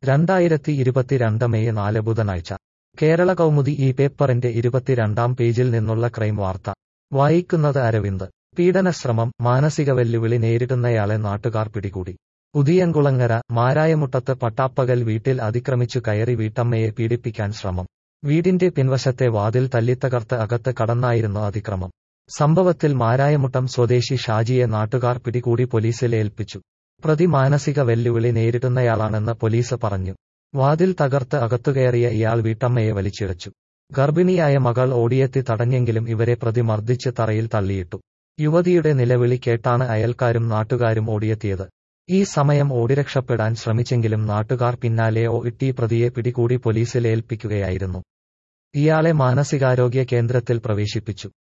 രണ്ടായിരത്തി ഇരുപത്തിരണ്ട് മെയ് നാല് ബുധനാഴ്ച കേരള കൗമുദി ഈ പേപ്പറിന്റെ ഇരുപത്തിരണ്ടാം പേജിൽ നിന്നുള്ള ക്രൈം വാർത്ത വായിക്കുന്നത് അരവിന്ദ് പീഡനശ്രമം മാനസിക വെല്ലുവിളി നേരിടുന്നയാളെ നാട്ടുകാർ പിടികൂടി ഉദിയൻകുളങ്ങര മാരായമുട്ടത്ത് പട്ടാപ്പകൽ വീട്ടിൽ അതിക്രമിച്ചു കയറി വീട്ടമ്മയെ പീഡിപ്പിക്കാൻ ശ്രമം വീടിന്റെ പിൻവശത്തെ വാതിൽ തല്ലിത്തകർത്ത് അകത്ത് കടന്നായിരുന്നു അതിക്രമം സംഭവത്തിൽ മാരായമുട്ടം സ്വദേശി ഷാജിയെ നാട്ടുകാർ പിടികൂടി പോലീസിൽ ഏൽപ്പിച്ചു പ്രതി മാനസിക വെല്ലുവിളി നേരിടുന്നയാളാണെന്ന് പോലീസ് പറഞ്ഞു വാതിൽ തകർത്ത് അകത്തുകയറിയ ഇയാൾ വീട്ടമ്മയെ വലിച്ചിഴച്ചു ഗർഭിണിയായ മകൾ ഓടിയെത്തി തടഞ്ഞെങ്കിലും ഇവരെ പ്രതി മർദ്ദിച്ച് തറയിൽ തള്ളിയിട്ടു യുവതിയുടെ നിലവിളി കേട്ടാണ് അയൽക്കാരും നാട്ടുകാരും ഓടിയെത്തിയത് ഈ സമയം ഓടിരക്ഷപ്പെടാൻ ശ്രമിച്ചെങ്കിലും നാട്ടുകാർ പിന്നാലെ ഓഇട്ടി പ്രതിയെ പിടികൂടി പോലീസിൽ ഏൽപ്പിക്കുകയായിരുന്നു ഇയാളെ മാനസികാരോഗ്യ കേന്ദ്രത്തിൽ പ്രവേശിപ്പിച്ചു